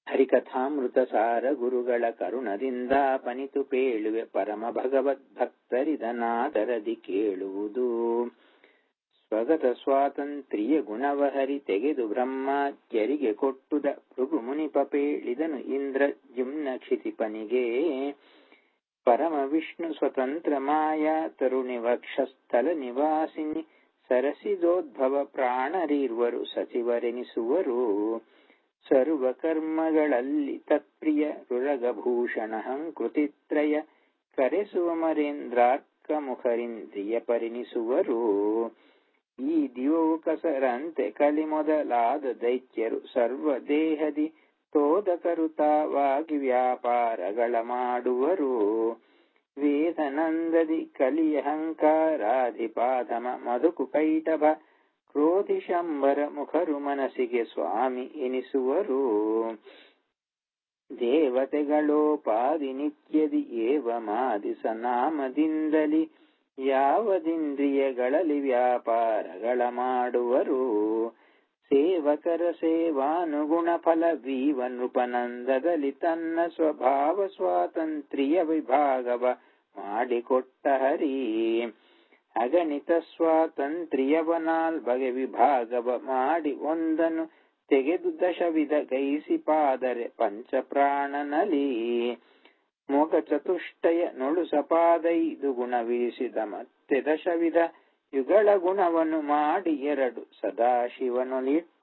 ಹರಿಕಥಾಮೃತ ಸಾರ ಗುರುಗಳ ಕರುಣದಿಂದ ಪನಿತು ಪೇಳುವೆ ಪರಮ ಭಗವದ್ ಭಕ್ತರಿದನಾದರದಿ ಕೇಳುವುದು ಸ್ವಗತ ಸ್ವಾತಂತ್ರ್ಯ ಗುಣವ ಹರಿ ತೆಗೆದು ಬ್ರಹ್ಮಾಚ್ಯರಿಗೆ ಕೊಟ್ಟುದ ಭೃಗು ಮುನಿಪ ಪೇಳಿದನು ಇಂದ್ರ ಜುಮ್ನ ಕ್ಷಿತಿಪನಿಗೆ ಪರಮ ವಿಷ್ಣು ಸ್ವತಂತ್ರ ಮಾಯಾ ತರುಣಿ ವಕ್ಷಸ್ಥಲ ನಿವಾಸಿನಿ ಸರಸಿದೋದ್ಭವ ಪ್ರಾಣರಿರ್ವರು ಸಚಿವರೆನಿಸುವರು ಸರ್ವ ಕರ್ಮಗಳಲ್ಲಿ ತತ್ಪ್ರಿಯ ರುರಗಭೂಷಣ ಹಂಕೃತಿತ್ರಯ ಕರೆಸುವ ಮರೇಂದ್ರಾರ್ಕ ಮುಖರಿಂದ್ರಿಯ ಪರಿಣಿಸುವರು ಈ ದಿವೋಕಸರಂತೆ ಕಲಿ ಮೊದಲಾದ ದೈತ್ಯರು ಸರ್ವ ದೇಹದಿ ತೋದಕರುತಾವಾಗಿ ವ್ಯಾಪಾರಗಳ ಮಾಡುವರು ವೇದನಂದದಿ ಕಲಿಯ ಹಂಕಾರಾಧಿಪಾದಮ ಮಧುಕು ಕೈಟಭ ಕ್ರೋಧಿ ಶಂಬರ ಮುಖರು ಮನಸ್ಸಿಗೆ ಸ್ವಾಮಿ ಎನಿಸುವರು ದೇವತೆಗಳೋಪಾದಿ ನಿತ್ಯದಿ ಏವ ಮಾದಿ ಸನಾಮದಿಂದಲಿ ಯಾವದಿಂದ್ರಿಯಗಳಲ್ಲಿ ವ್ಯಾಪಾರಗಳ ಮಾಡುವರು ಸೇವಕರ ಸೇವಾನುಗುಣ ಫಲ ವೀವ ನೃಪನಂದದಲ್ಲಿ ತನ್ನ ಸ್ವಭಾವ ಸ್ವಾತಂತ್ರ್ಯ ವಿಭಾಗವ ಮಾಡಿಕೊಟ್ಟ ಹರಿ ಅಗಣಿತ ಸ್ವಾತಂತ್ರ್ಯವನಾಲ್ ಬಗೆ ವಿಭಾಗವ ಮಾಡಿ ಒಂದನ್ನು ತೆಗೆದು ದಶವಿಧ ಗೈಸಿ ಪಾದರೆ ಪಂಚಪ್ರಾಣನಲಿ ಮೊಗ ಚತುಷ್ಟಯ ನೊಳು ಸಪಾದೈದು ಗುಣವಿರಿಸಿದ ಮತ್ತೆ ದಶವಿಧ ಯುಗಳ ಗುಣವನ್ನು ಮಾಡಿ ಎರಡು ಸದಾಶಿವನೊಲಿಟ್ಟ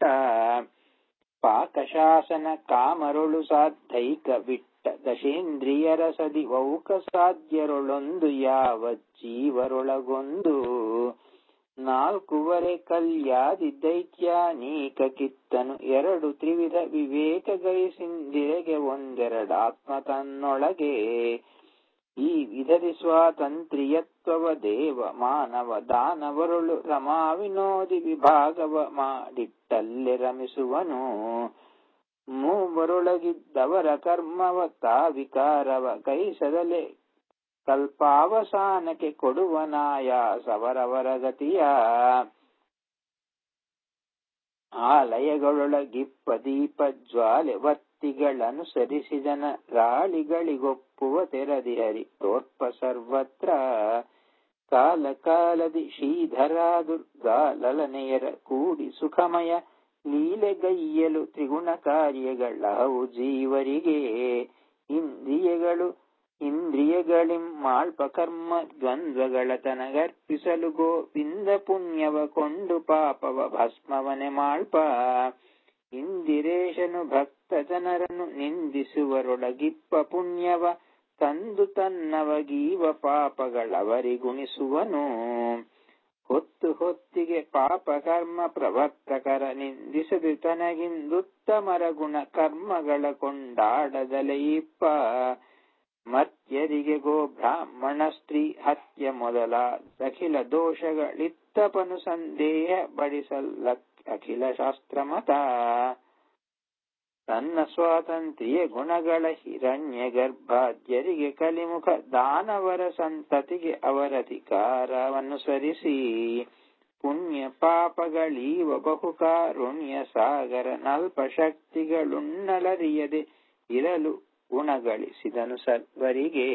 ಪಾಕಶಾಸನ ಕಾಮರೊಳು ಸಾಧೈಕ ಬಿಟ್ಟ ದಶೇಂದ್ರಿಯರ ಸದಿ ವೌಕ ಸಾಧ್ಯರೊಳೊಂದು ಯಾವ ಜೀವರೊಳಗೊಂದು ನಾಲ್ಕುವರೆ ಕಲ್ಯಾದಿ ದೈತ್ಯಾನೀಕ ಕಿತ್ತನು ಎರಡು ತ್ರಿವಿಧ ವಿವೇಕ ಗೈಸಿಂದಿರೆಗೆ ಒಂದೆರಡಾತ್ಮ ತನ್ನೊಳಗೆ ಈ ವಿಧದಿ ಸ್ವಾತಂತ್ರ್ಯತ್ವವ ದೇವ ಮಾನವ ದಾನವರುಳು ರಮಾ ವಿನೋದಿ ವಿಭಾಗವ ಮಾಡಿಟ್ಟಲ್ಲಿ ರಮಿಸುವನು ಮೂವರೊಳಗಿದ್ದವರ ಕರ್ಮವ ತಾವಿಕಾರವ ಕೈಸದಲೆ ಕಲ್ಪಾವಸಾನಕ್ಕೆ ಕೊಡುವನಾಯಾಸವರವರ ಗತಿಯ ಆಲಯಗಳೊಳಗಿಪ್ಪ ದೀಪ ಜ್ವಾಲೆ ವತ್ತಿಗಳನುಸರಿಸಿದನ ರಾಳಿಗಳಿಗೊಪ್ಪುವ ತೆರದಿಹರಿ ತೋರ್ಪ ಸರ್ವತ್ರ ಕಾಲ ಕಾಲದಿ ಶ್ರೀಧರಾದುರ್ಗಾ ಲಲನೆಯರ ಕೂಡಿ ಸುಖಮಯ ಲೀಲೆಗೈಯಲು ತ್ರಿಗುಣ ಕಾರ್ಯಗಳವು ಜೀವರಿಗೆ ಇಂದ್ರಿಯಗಳು ಇಂದ್ರಿಯಗಳಿಂ ಮಾಳ್ಪ ಕರ್ಮ ದ್ವಂದ್ವಗಳ ತನಗರ್ಪಿಸಲು ಗೋವಿಂದ ಪುಣ್ಯವ ಕೊಂಡು ಪಾಪವ ಭಸ್ಮವನೆ ಮಾಳ್ಪ ಇಂದಿರೇಶನು ಭಕ್ತ ಜನರನ್ನು ನಿಂದಿಸುವರೊಳಗಿಪ್ಪ ಪುಣ್ಯವ ತಂದು ತನ್ನವಗೀವ ಪಾಪಗಳವರಿಗುಣಿಸುವನು ಹೊತ್ತು ಹೊತ್ತಿಗೆ ಪಾಪ ಕರ್ಮ ಪ್ರವರ್ತಕರ ನಿಂದಿಸದು ತನಗಿಂದುತ್ತಮರ ಗುಣ ಕರ್ಮಗಳ ಕೊಂಡಾಡದಲೆ ಇಪ್ಪ ಮರ್ತ್ಯರಿಗೆ ಗೋ ಬ್ರಾಹ್ಮಣ ಸ್ತ್ರೀ ಹತ್ಯ ಮೊದಲಾದಖಿಲ ದೋಷಗಳಿತ್ತಪನು ಸಂದೇಹ ಬಡಿಸಲ್ಲ ಅಖಿಲ ಶಾಸ್ತ್ರಮತ ತನ್ನ ಸ್ವಾತಂತ್ರ್ಯ ಗುಣಗಳ ಹಿರಣ್ಯ ಗರ್ಭಾದ್ಯರಿಗೆ ಕಲಿಮುಖ ದಾನವರ ಸಂತತಿಗೆ ಅವರಧಿಕಾರವನ್ನು ಸರಿಸಿ ಪುಣ್ಯ ಪಾಪಗಳೀವ ಬಹುಕಾರುಣ್ಯ ಸಾಗರ ನಲ್ಪ ಶಕ್ತಿಗಳುನ್ನಲರಿಯದೆ ಇರಲು ಗುಣಗಳಿಸಿದನು ಸರ್ವರಿಗೆ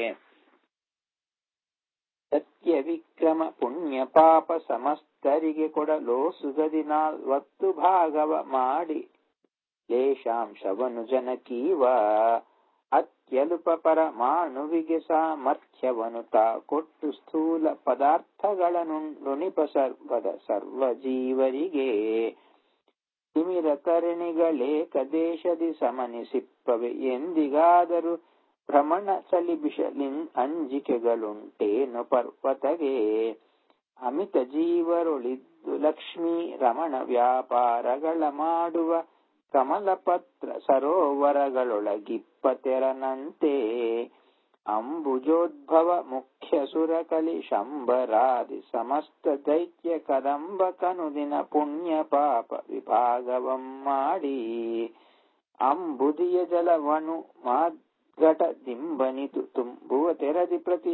ಸತ್ಯ ವಿಕ್ರಮ ಪುಣ್ಯ ಪಾಪ ಸಮಸ್ತರಿಗೆ ಕೊಡಲೋ ಸುಗದಿ ನಾಲ್ವತ್ತು ಭಾಗವ ಮಾಡಿ ಲೇಶಾಂಶವನು ಜನಕೀವ ಅತ್ಯಲುಪ ಪರಮಾಣುವಿಗೆ ಸಾಮರ್ಥ್ಯವನು ತಾ ಕೊಟ್ಟು ಸ್ಥೂಲ ಪದಾರ್ಥಗಳನ್ನುಣಿಪ ಸರ್ವದ ಸರ್ವ ಜೀವರಿಗೆ ತಿಮಿರ ತರಣಿಗಳೇಕ ದೇಶದಿ ಸಮನಿಸಿಪ್ಪವೆ ಎಂದಿಗಾದರೂ ಭ್ರಮಣ ಸಲಿಬಿಷಲಿನ್ ಅಂಜಿಕೆಗಳುಂಟೇನು ಪರ್ವತಗೆ ಅಮಿತ ಜೀವರೊಳಿದ್ದು ಲಕ್ಷ್ಮೀ ರಮಣ ವ್ಯಾಪಾರಗಳ ಮಾಡುವ ಕಮಲಪತ್ರ ಸರೋವರಗಳೊಳಗಿಪ್ಪ ತೆರನಂತೆ ಅಂಬುಜೋದ್ಭವ ಮುಖ್ಯ ಸುರಕಲಿ ಶಂಬರಾದಿ ಸಮಸ್ತ ದೈತ್ಯ ಕದಂಬ ಕನುದಿನ ಪುಣ್ಯ ಪಾಪ ವಿಭಾಗವಂ ಮಾಡಿ ಅಂಬುದಿಯ ಜಲವನು ಮಾದ್ಘಟ ದಿಂಬನಿತು ತುಂಬುವ ತೆರದಿ ಪ್ರತಿ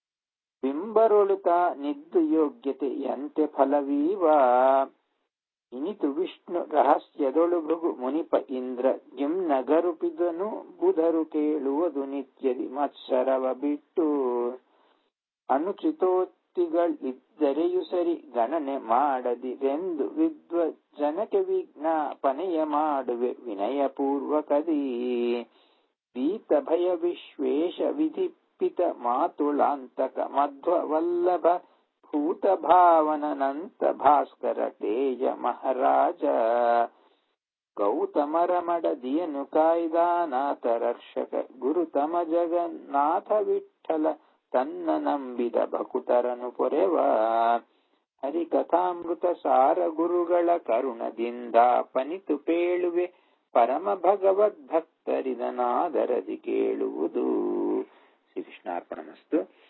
ಬಿಂಬರೊಳುತ ನಿದ್ದು ಯೋಗ್ಯತೆಯಂತೆ ಫಲವೀವ ಇನಿತು ವಿಷ್ಣು ರಹಸ್ಯದೊಳು ಭೃಗು ಮುನಿಪ ಇಂದ್ರ ಜಿಂ ನಗರುಪಿದನು ಬುಧರು ಕೇಳುವುದು ನಿತ್ಯದಿ ಮತ್ಸರವ ಬಿಟ್ಟು ಅನುಚಿತೋಕ್ತಿಗಳಿದ್ದರೆಯು ಸರಿ ಗಣನೆ ಮಾಡದಿರೆಂದು ವಿದ್ವ ಜನಕ್ಕೆ ವಿಜ್ಞಾಪನೆಯ ಮಾಡುವೆ ವಿನಯ ಪೂರ್ವಕದೀ ಭೀತ ಭಯ ವಿಶ್ವೇಶ ವಿಧಿಪಿತ ಮಾತುಳಾಂತಕ ಮಧ್ವ ವಲ್ಲಭ ಭೂತ ಭಾವನನಂತ ಭಾಸ್ಕರ ತೇಜ ಮಹಾರಾಜ ಗೌತಮರ ಮಡದಿಯನು ಕಾಯ್ದಾನಾಥ ರಕ್ಷಕ ಗುರುತಮ ಜಗನ್ನಾಥ ವಿಠಲ ತನ್ನ ನಂಬಿದ ಭಕುತರನು ಪೊರೆವ ಹರಿಕಥಾಮೃತ ಸಾರ ಗುರುಗಳ ಕರುಣದಿಂದ ಪನಿತು ಪೇಳುವೆ ಪರಮ ಭಗವದ್ಭಕ್ತರಿದನಾದರದಿ ಕೇಳುವುದು ಶ್ರೀಕೃಷ್ಣಾರ್ಪಣಮಸ್ತು